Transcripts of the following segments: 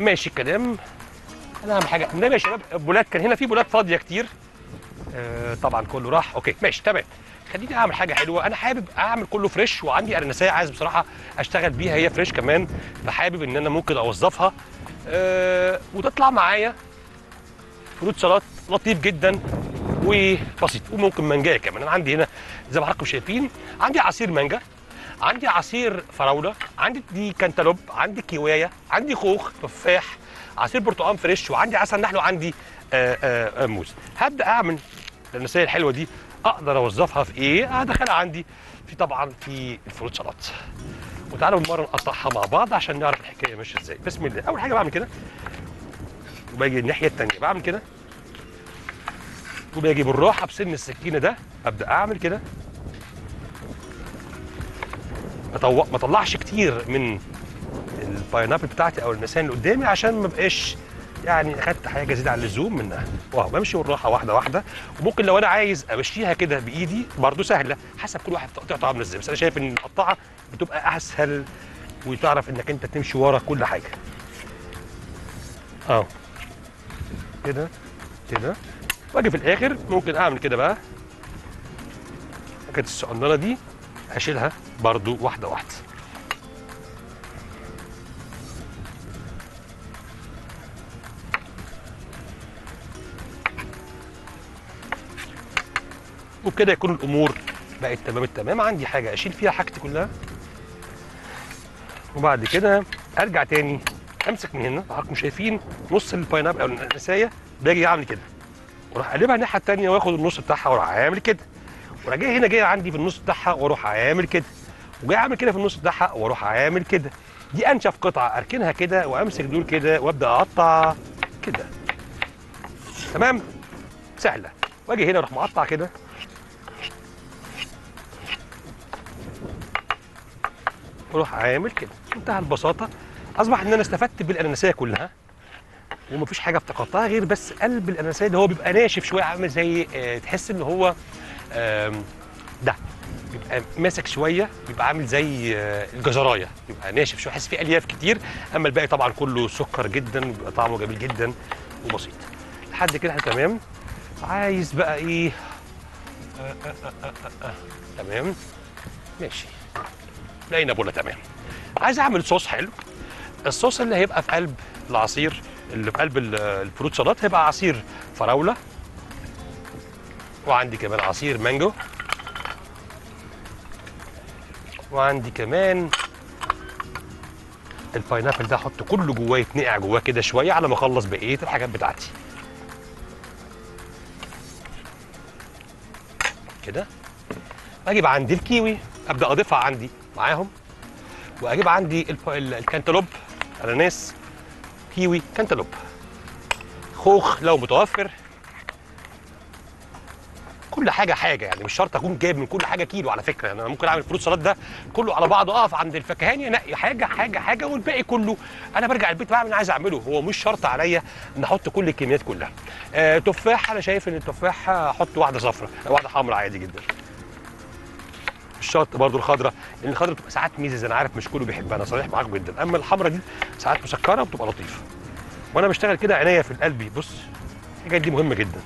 ماشي الكلام انا اهم حاجه نعم يا شباب بولات كان هنا في بولات فاضيه كتير آه طبعا كله راح اوكي ماشي تمام خليني اعمل حاجه حلوه انا حابب اعمل كله فريش وعندي ارنسيه عايز بصراحه اشتغل بيها هي فريش كمان فحابب ان انا ممكن اوظفها آه وتطلع معايا فروت سلطات لطيف جدا وبسيط وممكن مانجايه كمان انا عندي هنا زي ما حضراتكم شايفين عندي عصير مانجا عندي عصير فراوله عندي دي كانتالوب عندي كيوايه عندي خوخ تفاح عصير برتقال فريش وعندي عسل نحل وعندي آآ آآ موز هبدا اعمل النسيه الحلوه دي اقدر اوظفها في ايه هدخلها عندي في طبعا في الفروت سلطات وتعالوا المره نقطعها مع بعض عشان نعرف الحكايه ماشيه ازاي بسم الله اول حاجه بعمل كده وباجي الناحيه الثانيه بعمل كده وباجي بالراحه بسن السكينه ده ابدا اعمل كده ما ما اطلعش كتير من الباينابل بتاعتي او المسان اللي قدامي عشان ما بقاش يعني اخدت حاجه زياده عن اللزوم منها واهو بمشي بالراحه واحده واحده وممكن لو انا عايز امشيها كده بايدي برضو سهله حسب كل واحد تقطيعته عامله ازاي بس انا شايف ان المقطعه بتبقى اسهل وتعرف انك انت تمشي ورا كل حاجه اهو كده كده واجي في الاخر ممكن اعمل كده بقى كانت الصقنانه دي هشيلها برضو واحده واحده وبكده يكون الامور بقت تمام التمام عندي حاجه اشيل فيها حاجتي كلها وبعد كده ارجع تاني امسك من هنا حضراتكم شايفين نص الباينابل او النسايه باجي اعمل كده واروح اقلبها الناحيه الثانيه واخد النص بتاعها واروح عامل كده وراح جاي هنا جاي عندي في النص بتاعها واروح عامل كده وجاي اعمل كده في النص بتاعها واروح عامل كده دي انشف قطعه اركنها كده وامسك دول كده وابدا اقطع كده تمام سهله واجي هنا اروح مقطع كده واروح عامل كده منتهى البساطه اصبح ان انا استفدت بالاناناسيه كلها ومفيش حاجه افتقدتها غير بس قلب الاناناسيه اللي هو بيبقى ناشف شويه عامل زي آه تحس ان هو آم، ده بيبقى ماسك شويه بيبقى عامل زي آه، الجزرايه بيبقى ناشف شويه حاسس فيه الياف كتير اما الباقي طبعا كله سكر جدا وبيبقى طعمه جميل جدا وبسيط لحد كده احنا تمام عايز بقى ايه آه آه آه آه آه. تمام ماشي لقينا بوله تمام عايز اعمل صوص حلو الصوص اللي هيبقى في قلب العصير اللي في قلب ال- الفروت سلطات هيبقى عصير فراوله وعندي كمان عصير مانجو وعندي كمان الباينابل ده احط كله جواه يتنقع جواه كده شويه على ما اخلص بقيه الحاجات بتاعتي كده اجيب عندي الكيوي ابدا اضيفها عندي معاهم واجيب عندي الب- ال- الكانتالوب اناناس كيوي كانتالوب خوخ لو متوفر كل حاجه حاجه يعني مش شرط اكون جايب من كل حاجه كيلو على فكره يعني انا ممكن اعمل فروت سلطات ده كله على بعضه اقف عند الفكهاني انقي حاجه حاجه حاجه والباقي كله انا برجع البيت بعمل اللي عايز اعمله هو مش شرط عليا ان احط كل الكميات كلها آه تفاح انا شايف ان التفاح احط واحده صفراء واحده حمراء عادي جدا مش شرط برضو الخضراء لان الخضراء بتبقى ساعات ميزز انا عارف مش كله بيحبها انا صريح معاكم جدا اما الحمراء دي ساعات مسكره وبتبقى لطيفه وانا بشتغل كده عينيا في القلب بص الحاجات دي مهمه جدا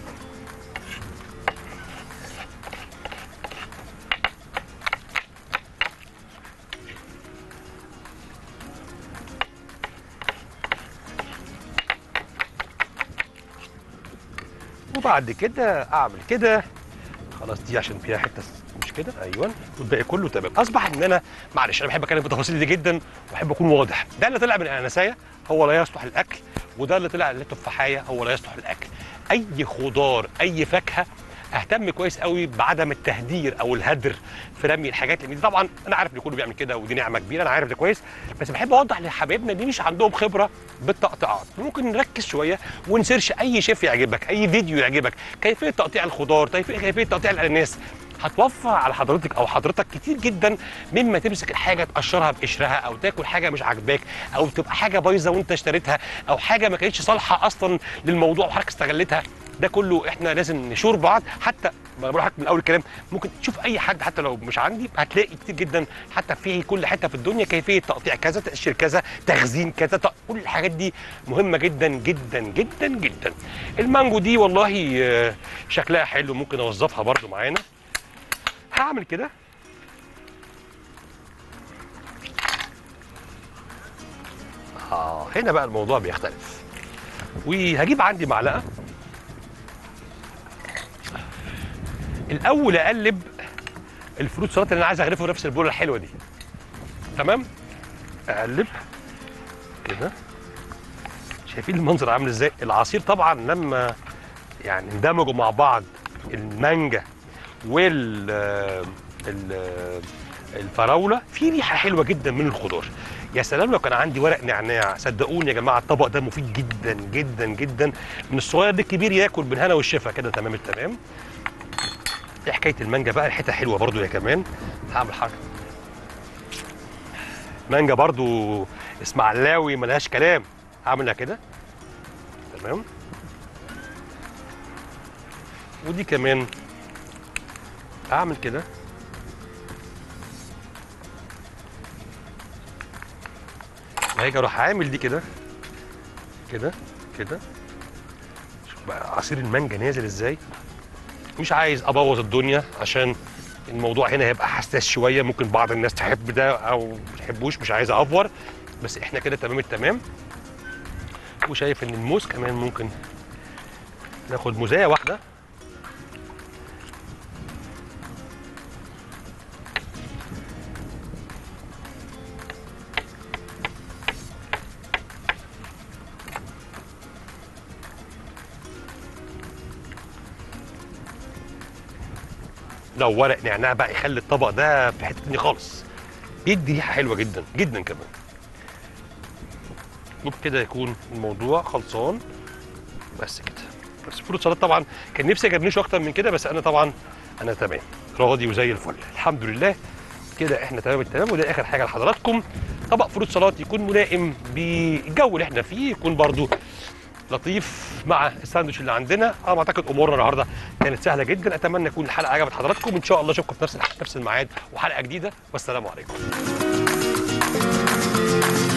وبعد كده اعمل كده خلاص دي عشان فيها حته مش كده ايوه والباقي كله تمام اصبح ان انا معلش انا بحب اتكلم في التفاصيل دي جدا واحب اكون واضح ده اللي طلع من الاناناسيه هو لا يصلح للاكل وده اللي طلع للتفاحيه هو لا يصلح للاكل اي خضار اي فاكهه اهتم كويس قوي بعدم التهدير او الهدر في رمي الحاجات لان دي طبعا انا عارف ان كله بيعمل كده ودي نعمه كبيره انا عارف ده كويس بس بحب اوضح لحبايبنا دي مش عندهم خبره بالتقطيعات ممكن نركز شويه ونسيرش اي شيف يعجبك اي فيديو يعجبك كيفيه تقطيع الخضار كيفيه كيفيه تقطيع الاناناس هتوفر على حضرتك او حضرتك كتير جدا مما تمسك الحاجه تقشرها بقشرها او تاكل حاجه مش عاجباك او تبقى حاجه بايظه وانت اشتريتها او حاجه ما كانتش صالحه اصلا للموضوع وحضرتك استغلتها ده كله احنا لازم نشور بعض حتى ما بروح من اول الكلام ممكن تشوف اي حد حتى لو مش عندي هتلاقي كتير جدا حتى في كل حته في الدنيا كيفيه تقطيع كذا تقشير كذا تخزين كذا تق- كل الحاجات دي مهمه جدا جدا جدا جدا المانجو دي والله آه، شكلها حلو ممكن اوظفها برضو معانا هعمل كده اه هنا بقى الموضوع بيختلف وهجيب عندي معلقه الاول اقلب الفروت سلطه اللي انا عايز اغرفه في نفس البوله الحلوه دي تمام اقلب كده شايفين المنظر عامل ازاي العصير طبعا لما يعني اندمجوا مع بعض المانجا وال ال- الفراوله في ريحه حلوه جدا من الخضار يا سلام لو كان عندي ورق نعناع صدقوني يا جماعه الطبق ده مفيد جدا جدا جدا من الصغير للكبير ياكل بالهنا والشفا كده تمام التمام ايه حكايه المانجا بقى ريحتها حلوه برضو يا كمان هعمل حاجه مانجا برضو اسماعيلاوي ملهاش كلام هعملها كده تمام ودي كمان اعمل كده وهاجي اروح عامل دي كده كده كده شوف بقى عصير المانجا نازل ازاي مش عايز ابوظ الدنيا عشان الموضوع هنا هيبقى حساس شويه ممكن بعض الناس تحب ده او ما تحبوش مش عايز افور بس احنا كده تمام التمام وشايف ان الموز كمان ممكن ناخد موزايه واحده لو ورق نعناع بقى يخلي الطبق ده في حته تانية خالص بيدي ريحه حلوه جدا جدا كمان وبكده يكون الموضوع خلصان بس كده بس فروت سلطه طبعا كان نفسي اجرنشه اكتر من كده بس انا طبعا انا تمام راضي وزي الفل الحمد لله كده احنا تمام التمام وده اخر حاجه لحضراتكم طبق فروت سلطه يكون ملائم بالجو اللي احنا فيه يكون برضو لطيف مع الساندوتش اللي عندنا انا اعتقد امورنا النهارده كانت سهله جدا اتمنى تكون الحلقه عجبت حضراتكم ان شاء الله اشوفكم في نفس نفس الميعاد وحلقه جديده والسلام عليكم